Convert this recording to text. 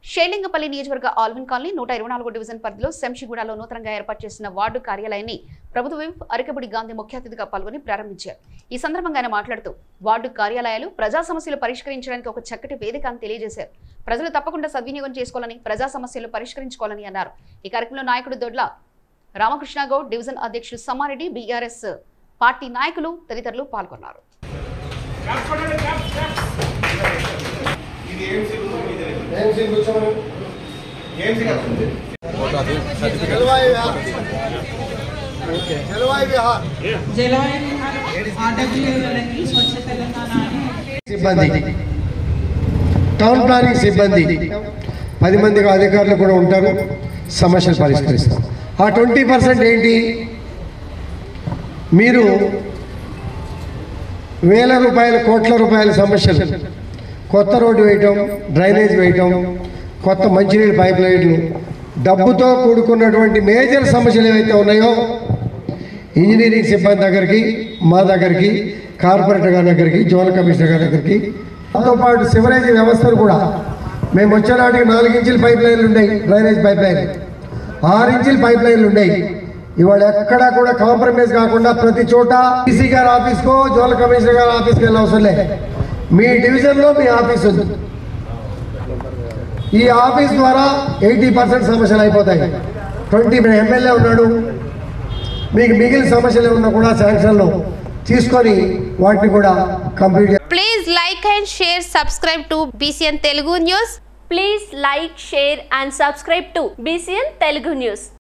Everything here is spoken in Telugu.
షేలింగపల్లి నియోజకవర్గ ఆల్విన్ కాలనీ నూట ఇరవై నాలుగు డివిజన్ పరిధిలో శంషిగూడలో నూతనంగా ఏర్పాటు చేసిన వార్డు కార్యాలయాన్ని ప్రభుత్వ విప్ అరకబడి గాంధీ ముఖ్య అతిథిగా పాల్గొని ప్రారంభించారు ఈ సందర్భంగా ఆయన మాట్లాడుతూ వార్డు కార్యాలయాలు ప్రజా సమస్యలు పరిష్కరించడానికి ఒక చక్కటి వేదిక అని తెలియజేశారు ప్రజలు తప్పకుండా సద్వినియోగం చేసుకోవాలని ప్రజా సమస్యలు పరిష్కరించుకోవాలని అన్నారు ఈ కార్యక్రమంలో నాయకుడు దొడ్ల రామకృష్ణ గౌడ్ డివిజన్ అధ్యక్షుడు సమ్మారెడ్డి బీఆర్ఎస్ పార్టీ నాయకులు తదితరులు పాల్గొన్నారు ఇది ఏం సిగ్గు ఇది ఏం సీన్ కూర్చోమను ఏం సిగ్గు జలవాయు విహార్ జలవాయు విహార్ జలవాయు విహారం ఆడపిల్లలకి స్వచ్ఛ తెలంగాణ అని సిబ్బంది టౌన్ ప్లానింగ్ సిబ్బంది పది మంది అధికారులు కూడా ఉంటారు సమస్యలు పరిష్కరిస్తారు ఆ ట్వంటీ పర్సెంట్ ఏంటి మీరు వేల రూపాయల కోట్ల రూపాయల సమస్యలు కొత్త రోడ్డు వేయటం డ్రైనేజ్ వేయటం కొత్త మంచినీళ్ళ పైప్ లైన్లు డబ్బుతో కూడుకున్నటువంటి మేజర్ సమస్యలు ఏవైతే ఉన్నాయో ఇంజనీరింగ్ సిబ్బంది దగ్గరికి మా దగ్గరికి కార్పొరేటర్ గారి దగ్గరికి జోనల్ కమిషనర్ గారి దగ్గరికి దాంతో పాటు సివరేజ్ వ్యవస్థను కూడా మేము వచ్చే నాటికి నాలుగు ఇంచుల పైప్ లైన్లు ఉన్నాయి డ్రైనేజ్ పైప్ లైన్ ఆరు ఇంచుల పైప్ లైన్లు ఉన్నాయి ఇవాళ ఎక్కడా కూడా కాంప్రమైజ్ కాకుండా ప్రతి చోట డీసీ గారి ఆఫీస్కో జోనల్ కమిషనర్ గారి ఆఫీస్కి వెళ్ళిన అవసరం లేదు మీ డివిజన్లో మీ ఆఫీస్ ఉంది ఈ ఆఫీస్ ద్వారా ఎయిటీ పర్సెంట్ సమస్యలు అయిపోతాయి ట్వంటీ ఎమ్మెల్యే ఉన్నాడు మీకు మిగిలిన సమస్యలు ఏమన్నా కూడా శాంక్షన్లో తీసుకొని వాటిని కూడా complete Please like and share, subscribe to BCN Telugu News. Please like, share and subscribe to BCN Telugu News.